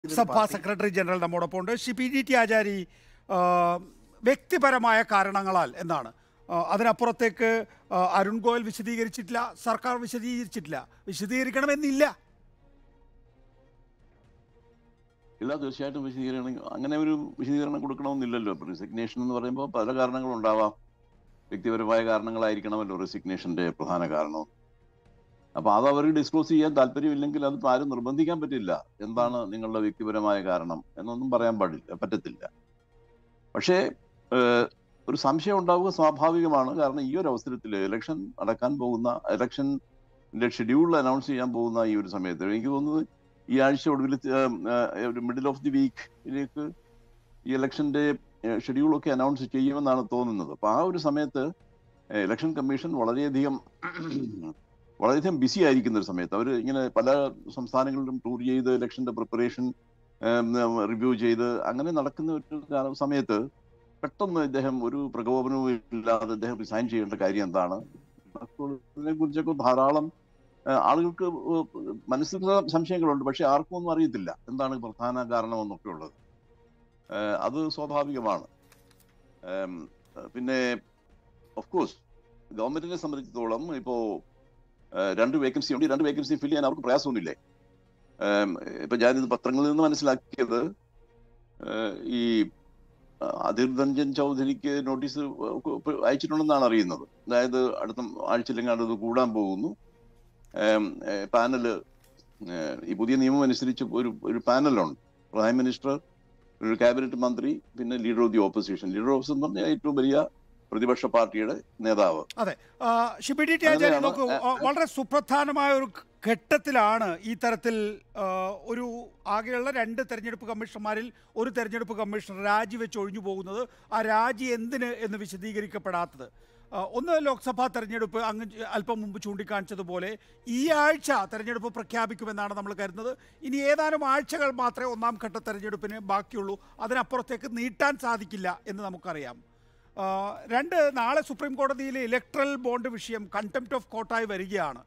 സഭാ secretary general നമ്മോടൊപ്പം ഉണ്ട് Shri P G T Achari ആ, വ്യക്തിപരമായ കാരണങ്ങളാൽ എന്നാണ് ആ, അതിനപ്പുറത്തേക്ക് ആ, അരുൺ ഗോയൽ വിശദീകരിച്ചിട്ടില്ല സർക്കാർ വിശദീകരിച്ചിട്ടില്ല വിശദീകരിക്കണമെന്നില്ല ഇല്ല തീർച്ചയായിട്ടും വിശദീകരണം അങ്ങനെ ഒരു വിശദീകരണം കൊടുക്കണമെന്നില്ലല്ലോ ഇപ്പൊ റിസിഗ്നേഷൻ എന്ന് പറയുമ്പോൾ പല കാരണങ്ങളുണ്ടാവാം വ്യക്തിപരമായ കാരണങ്ങളായിരിക്കണമല്ലോ റെസിഗ്നേഷന്റെ പ്രധാന കാരണം അപ്പൊ അത് അവർ ഡിസ്ക്ലോസ് ചെയ്യാൻ താല്പര്യമില്ലെങ്കിൽ അത് ആരും നിർബന്ധിക്കാൻ പറ്റില്ല എന്താണ് നിങ്ങളുടെ വ്യക്തിപരമായ കാരണം എന്നൊന്നും പറയാൻ പാടില്ല പറ്റത്തില്ല പക്ഷേ ഏഹ്, ഒരു സംശയം ഉണ്ടാവുക സ്വാഭാവികമാണ് കാരണം ഈ ഒരു അവസരത്തിൽ ഇലക്ഷൻ നടക്കാൻ പോകുന്ന ഇലക്ഷന്റെ ഷെഡ്യൂൾ അനൗൺസ് ചെയ്യാൻ പോകുന്ന ഈ ഒരു സമയത്ത് എനിക്ക് തോന്നുന്നത് ഈ ആഴ്ച ഒടുവിൽ ഒരു മിഡിൽ ഓഫ് ദി വീക്കിലേക്ക് ഈ ഇലക്ഷന്റെ ഷെഡ്യൂളൊക്കെ അനൗൺസ് ചെയ്യുമെന്നാണ് തോന്നുന്നത് അപ്പൊ ആ ഒരു സമയത്ത് ഇലക്ഷൻ കമ്മീഷൻ വളരെയധികം വളരെയധികം ബിസി ആയിരിക്കുന്ന ഒരു സമയത്ത് അവർ ഇങ്ങനെ പല സംസ്ഥാനങ്ങളിലും ടൂർ ചെയ്ത് ഇലക്ഷന്റെ പ്രിപ്പറേഷൻ റിവ്യൂ ചെയ്ത് അങ്ങനെ നടക്കുന്ന ഒരു കാല- സമയത്ത് പെട്ടെന്ന് ഇദ്ദേഹം ഒരു പ്രകോപനവും ഇല്ലാതെ ഇദ്ദേഹം റിസൈൻ ചെയ്യേണ്ട കാര്യം എന്താണ് അപ്പോൾ ഇതിനെ കുറിച്ചൊക്കെ ധാരാളം ആ, ആളുകൾക്ക് മനസ്സിൽ സംശയങ്ങളുണ്ട് പക്ഷെ ആർക്കും ഒന്നും അറിയത്തില്ല എന്താണ് പ്രധാന കാരണമെന്നൊക്കെ ഉള്ളത് ആ, അത് സ്വാഭാവികമാണ് ആം, പിന്നെ ഓഫ് കോഴ്സ് ഗവൺമെന്റിനെ സംബന്ധിച്ചിടത്തോളം ഇപ്പോ ആ, രണ്ട് വേക്കൻസി ഉണ്ട് ഈ രണ്ട് വേക്കൻസി ഫില്ല് ചെയ്യാൻ അവർക്ക് പ്രയാസമൊന്നുമില്ലേ ആം, ഇപ്പൊ ഞാനിത് പത്രങ്ങളിൽ നിന്ന് മനസ്സിലാക്കിയത് ആ, ഈ ആ, അധിർ രഞ്ജൻ ചൗധരിക്ക് നോട്ടീസ് അയച്ചിട്ടുണ്ടെന്നാണ് അറിയുന്നത് അതായത് അടുത്ത ആഴ്ചയിലെങ്ങാണ്ട് ഇത് കൂടാൻ പോകുന്നു ഏം, ഏ, പാനല് ഏ, ഈ പുതിയ നിയമം അനുസരിച്ച് ഒരു ഒരു പാനലുണ്ട് പ്രൈം മിനിസ്റ്റർ ഒരു ക്യാബിനറ്റ് മന്ത്രി പിന്നെ leader of the opposition leader of എന്ന് പറഞ്ഞാൽ ഏറ്റവും വലിയ പ്രതിപക്ഷ പാർട്ടിയുടെ നേതാവ് ആ, Shri P D T Achari അങ്ങനെയാണ്. നോക്കൂ ആ, വളരെ സുപ്രധാനമായ ഒരു ഘട്ടത്തിലാണ് ഈ തരത്തിൽ ആ, ഒരു ആകെയുള്ള രണ്ട് തെരഞ്ഞെടുപ്പ് കമ്മീഷണർമാരിൽ ഒരു തെരഞ്ഞെടുപ്പ് കമ്മീഷണർ രാജിവെച്ച് ഒഴിഞ്ഞു പോകുന്നത് ആ രാജി എന്തിന് എന്ന് വിശദീകരിക്കപ്പെടാത്തത് ആ, ഒന്ന് ലോക്സഭാ തെരഞ്ഞെടുപ്പ് അങ്ങ് ച- അല്പം മുമ്പ് ചൂണ്ടിക്കാണിച്ചതുപോലെ ഈ ആഴ്ച തെരഞ്ഞെടുപ്പ് പ്രഖ്യാപിക്കുമെന്നാണ് നമ്മൾ കരുതുന്നത് ഇനി ഏതാനും ആഴ്ചകൾ മാത്രമേ ഒന്നാം ഘട്ട തെരഞ്ഞെടുപ്പിന് ബാക്കിയുള്ളൂ അതിനപ്പുറത്തേക്ക് നീട്ടാൻ സാധിക്കില്ല എന്ന് നമുക്കറിയാം ആ, രണ്ട് നാളെ സുപ്രീം കോടതിയിൽ ഇലക്ട്രൽ ബോണ്ട് വിഷയം കണ്ടംപ്റ്റ് ഓഫ് കോർട്ടായി വരികയാണ്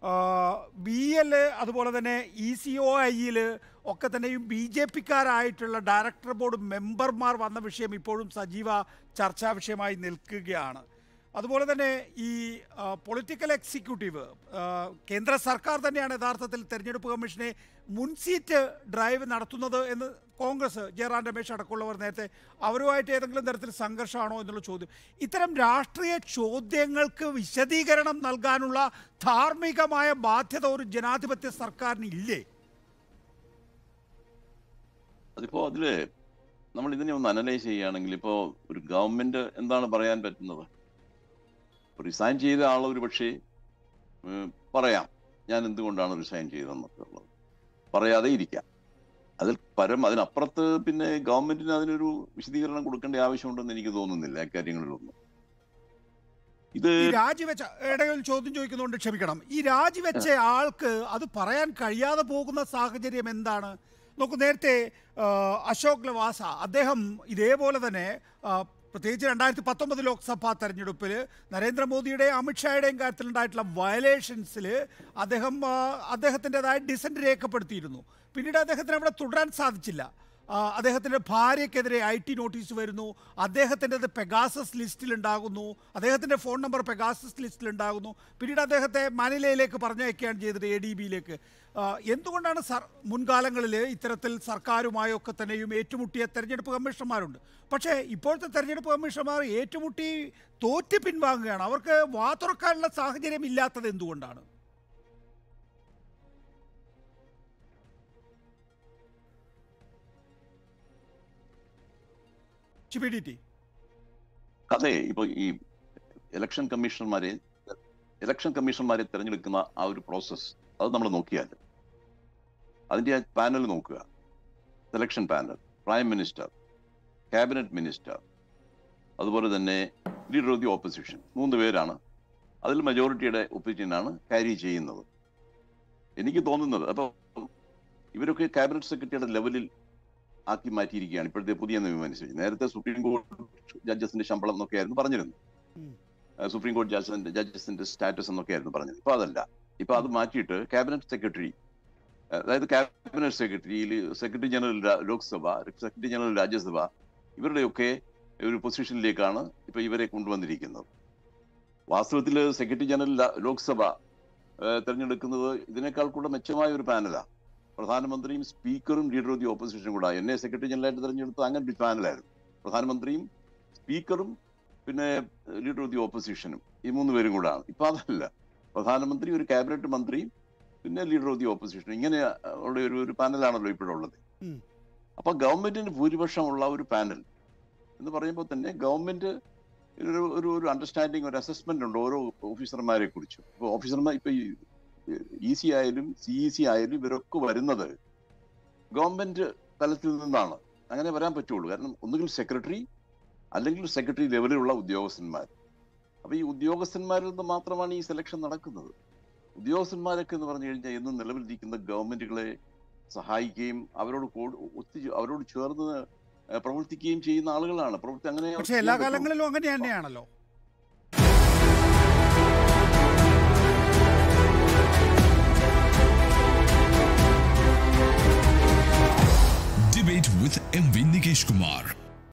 ബി എൽ അതുപോലെ തന്നെ ഇ സി ഒ ഐയിൽ ഒക്കെ തന്നെയും ബി ജെ പിക്കാരായിട്ടുള്ള ഡയറക്ടർ ബോർഡ് മെമ്പർമാർ വന്ന വിഷയം ഇപ്പോഴും സജീവ ചർച്ചാ വിഷയമായി നിൽക്കുകയാണ് അതുപോലെ തന്നെ ഈ പൊളിറ്റിക്കൽ എക്സിക്യൂട്ടീവ് ആ, കേന്ദ്ര സർക്കാർ തന്നെയാണ് യഥാർത്ഥത്തിൽ തെരഞ്ഞെടുപ്പ് കമ്മീഷനെ മുൻസീറ്റ് ഡ്രൈവ് നടത്തുന്നത് എന്ന് കോൺഗ്രസ് ജയറാം രമേശ് അടക്കമുള്ളവർ നേരത്തെ അവരുമായിട്ട് ഏതെങ്കിലും തരത്തിൽ സംഘർഷമാണോ എന്നുള്ള ചോദ്യം ഇത്തരം രാഷ്ട്രീയ ചോദ്യങ്ങൾക്ക് വിശദീകരണം നൽകാനുള്ള ധാർമ്മികമായ ബാധ്യത ഒരു ജനാധിപത്യ സർക്കാരിന് ഇല്ലേ അതിപ്പോ അതില് നമ്മൾ ഇതിനെ ഒന്ന് അനലൈസ് ചെയ്യുകയാണെങ്കിൽ ഇപ്പോ ഒരു ഗവൺമെന്റ് എന്താണ് പറയാൻ പറ്റുന്നത് റിസൈൻ ചെയ്ത ആൾ ഒരു പക്ഷേ ഉം, പറയാം ഞാൻ എന്തുകൊണ്ടാണ് റിസൈൻ ചെയ്തതെന്നൊക്കെ ഉള്ളത് പറയാതെ ഇരിക്കാം അതിൽ പരം അതിനപ്പുറത്ത് പിന്നെ ഗവൺമെന്റിന് അതിനൊരു വിശദീകരണം കൊടുക്കേണ്ട ആവശ്യമുണ്ടെന്ന് എനിക്ക് തോന്നുന്നില്ല അക്കാര്യങ്ങളിലൊന്നും ഇത് ഈ രാജിവെച്ച ഇടയിൽ ചോദ്യം ചോദിക്കുന്നതുകൊണ്ട് ക്ഷമിക്കണം ഈ രാജിവെച്ച ആൾക്ക് അത് പറയാൻ കഴിയാതെ പോകുന്ന സാഹചര്യം എന്താണ് നോക്കൂ നേരത്തെ ആ, അശോക് ലവാസ അദ്ദേഹം ഇതേപോലെ തന്നെ ആ, പ്രത്യേകിച്ച് രണ്ടായിരത്തി പത്തൊമ്പത് ലോക്സഭാ തെരഞ്ഞെടുപ്പിൽ നരേന്ദ്രമോദിയുടെയും അമിത്ഷായുടെയും കാര്യത്തിലുണ്ടായിട്ടുള്ള വയലേഷൻസിൽ അദ്ദേഹം ആ, അദ്ദേഹത്തിൻ്റെതായ ഡിസൻറ്റ് രേഖപ്പെടുത്തിയിരുന്നു പിന്നീട് അദ്ദേഹത്തിന് അവിടെ തുടരാൻ സാധിച്ചില്ല ആ, അദ്ദേഹത്തിൻ്റെ ഭാര്യയ്ക്കെതിരെ ഐ ടി നോട്ടീസ് വരുന്നു അദ്ദേഹത്തിൻ്റെത് പെഗാസസ് ലിസ്റ്റിലുണ്ടാകുന്നു അദ്ദേഹത്തിൻ്റെ ഫോൺ നമ്പർ പെഗാസസ് ലിസ്റ്റിലുണ്ടാകുന്നു പിന്നീട് അദ്ദേഹത്തെ മനിലയിലേക്ക് പറഞ്ഞയക്കുകയാണ് ചെയ്തത് എ ഡി ബിയിലേക്ക് എന്തുകൊണ്ടാണ് സർ മുൻകാലങ്ങളിൽ ഇത്തരത്തിൽ സർക്കാരുമായൊക്കെ തന്നെയും ഏറ്റുമുട്ടിയ തെരഞ്ഞെടുപ്പ് കമ്മീഷണർമാരുണ്ട് പക്ഷേ ഇപ്പോഴത്തെ തെരഞ്ഞെടുപ്പ് കമ്മീഷണർമാർ ഏറ്റുമുട്ടി തോറ്റ് പിൻവാങ്ങുകയാണ് അവർക്ക് വാ തുറക്കാനുള്ള സാഹചര്യം ഇല്ലാത്തത് എന്തുകൊണ്ടാണ് ചിബി ഡി ടി അതെ ഇപ്പൊ ഈ ഇലക്ഷൻ കമ്മീഷണർമാരെ ഇലക്ഷൻ കമ്മീഷണർമാരെ തിരഞ്ഞെടുക്കുന്ന ആ ഒരു പ്രോസസ്സ് അത് നമ്മൾ നോക്കിയാൽ അതിന്റെ ആ പാനൽ നോക്കുക selection panel prime minister cabinet minister അതുപോലെ തന്നെ ലീഡർ ഓഫ് ദി ഓപ്പോസിഷൻ മൂന്ന് പേരാണ് അതിൽ മജോറിറ്റിയുടെ ഒപ്പീനിയനാണ് ക്യാരി ചെയ്യുന്നത് എനിക്ക് തോന്നുന്നത് അപ്പോൾ ഇവരൊക്കെ ക്യാബിനറ്റ് സെക്രട്ടറിയുടെ ലെവലിൽ ആക്കി മാറ്റിയിരിക്കുകയാണ് ഇപ്പോഴത്തെ പുതിയ നിയമം അനുസരിച്ച് നേരത്തെ സുപ്രീം കോടതി ജഡ്ജസിന്റെ ശമ്പളം എന്നൊക്കെയായിരുന്നു പറഞ്ഞിരുന്നത് ഉം. ആ, സുപ്രീം കോടതി ജഡ്ജസിന്റെ ജഡ്ജസിന്റെ സ്റ്റാറ്റസ് എന്നൊക്കെയായിരുന്നു പറഞ്ഞത് ഇപ്പൊ അതല്ല ഇപ്പൊ അത് മാറ്റിയിട്ട് ക്യാബിനറ്റ് സെക്രട്ടറി അതായത് ക്യാബിനറ്റ് സെക്രട്ടറിയിൽ സെക്രട്ടറി ജനറൽ രാ- ലോക്സഭ സെക്രട്ടറി ജനറൽ രാജ്യസഭ ഇവരുടെയൊക്കെ ഒരു പൊസിഷനിലേക്കാണ് ഇപ്പൊ ഇവരെ കൊണ്ടുവന്നിരിക്കുന്നത് വാസ്തവത്തിൽ സെക്രട്ടറി ജനറൽ ല- ലോക്സഭ ഏഹ്, തെരഞ്ഞെടുക്കുന്നത് ഇതിനേക്കാൾ കൂടെ മെച്ചമായ ഒരു പാനലാണ് പ്രധാനമന്ത്രിയും സ്പീക്കറും ലീഡർ ഓഫ് ദി ഓപ്പോസിഷനും കൂടെ എന്നെ സെക്രട്ടറി ജനറലായിട്ട് തെരഞ്ഞെടുത്തത് അങ്ങനെ ഒരു പാനലായിരുന്നു പ്രധാനമന്ത്രിയും സ്പീക്കറും പിന്നെ ലീഡർ ഓഫ് ദി ഓപ്പോസിഷനും ഈ മൂന്ന് പേരും കൂടാണ് ഇപ്പൊ അതല്ല പ്രധാനമന്ത്രി ഒരു ക്യാബിനറ്റ് മന്ത്രിയും പിന്നെ ലീഡർ ഓഫ് ദി ഓപ്പോസിഷൻ ഇങ്ങനെ ഉള്ള ഒരു ഒരു പാനലാണല്ലോ ഇപ്പോഴുള്ളത് ഉം. അപ്പൊ ഗവൺമെന്റിന് ഭൂരിപക്ഷമുള്ള ഒരു പാനൽ എന്ന് പറയുമ്പോൾ തന്നെ ഗവൺമെന്റ് ഒരു ഒരു ഒരു അണ്ടർസ്റ്റാൻഡിങ് ഒരു അസസ്മെന്റ് ഉണ്ട് ഓരോ ഓഫീസർമാരെ കുറിച്ചും ഇപ്പൊ ഓഫീസർമാർ ഇപ്പൊ ഇ സി ആയാലും സി ഇ സി ആയാലും ഇവരൊക്കെ വരുന്നത് ഗവൺമെന്റ് തലത്തിൽ നിന്നാണ് അങ്ങനെ വരാൻ പറ്റുള്ളൂ കാരണം ഒന്നുകിൽ സെക്രട്ടറി അല്ലെങ്കിൽ സെക്രട്ടറി ലെവലിലുള്ള ഉദ്യോഗസ്ഥന്മാർ അപ്പൊ ഈ ഉദ്യോഗസ്ഥന്മാരിൽ നിന്ന് മാത്രമാണ് ഈ സെലക്ഷൻ നടക്കുന്നത് ഉദ്യോഗസ്ഥന്മാരൊക്കെ എന്ന് പറഞ്ഞു കഴിഞ്ഞാൽ ഇന്ന് നിലവിലിരിക്കുന്ന ഗവൺമെന്റുകളെ സഹായിക്കുകയും അവരോട് കൂട് ഒത്തു അവരോട് ചേർന്ന് ഏഹ് പ്രവർത്തിക്കുകയും ചെയ്യുന്ന ആളുകളാണ് പ്രവർത്തി അങ്ങനെ പക്ഷെ എല്ലാ കാലങ്ങളിലും അങ്ങനെ തന്നെയാണല്ലോ Debate with MV Nikesh Kumar.